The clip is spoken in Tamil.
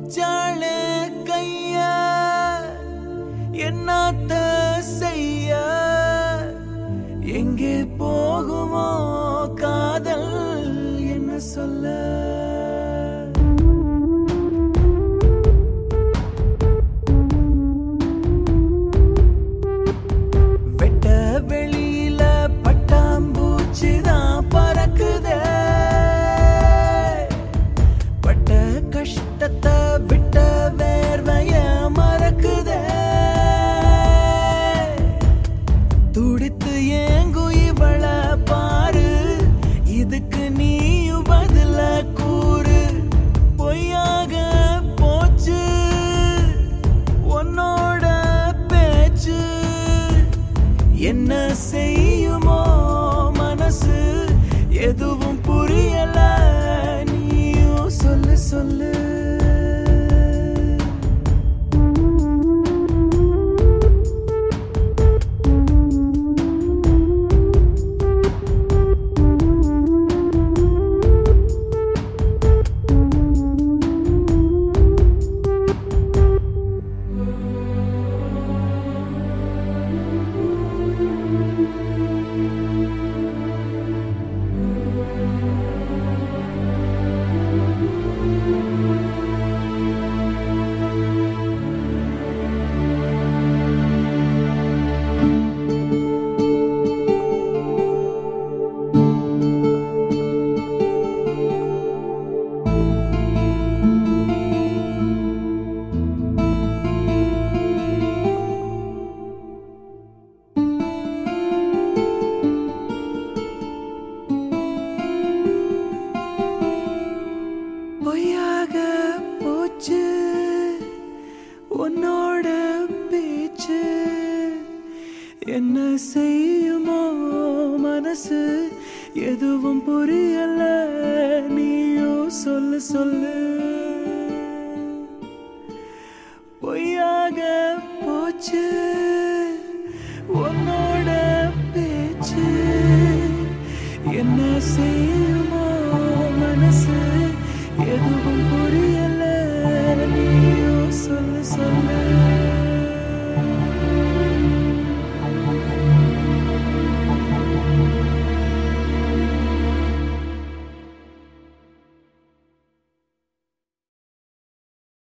வச்சாள கைய என்னத்த செய்ய எங்கே போகுமோ காதல் என்ன சொல்ல வெட்ட வெளியில பட்டாம்பூச்சி தான் பறக்குதே பட்ட கஷ்டத்தை விட்ட வேர்வைய மறக்குதே துடித்து ஏங்கு இவள பாரு இதுக்கு நீயும் பதில கூறு பொய்யாக போச்சு உன்னோட பேச்சு என்ன செய்யுமோ மனசு எதுவும் புரியல நீயும் சொல்லு சொல்லு பொய்யாக போச்சு உன்னோட பேச்சு என்ன செய்யுமோ மனசு எதுவும் புரியல நீயோ சொல்லு சொல்லு பொய்யாக போச்சு உன்னோட பேச்சு என்ன செய்யுமோ மனசு எதுவும் புரியல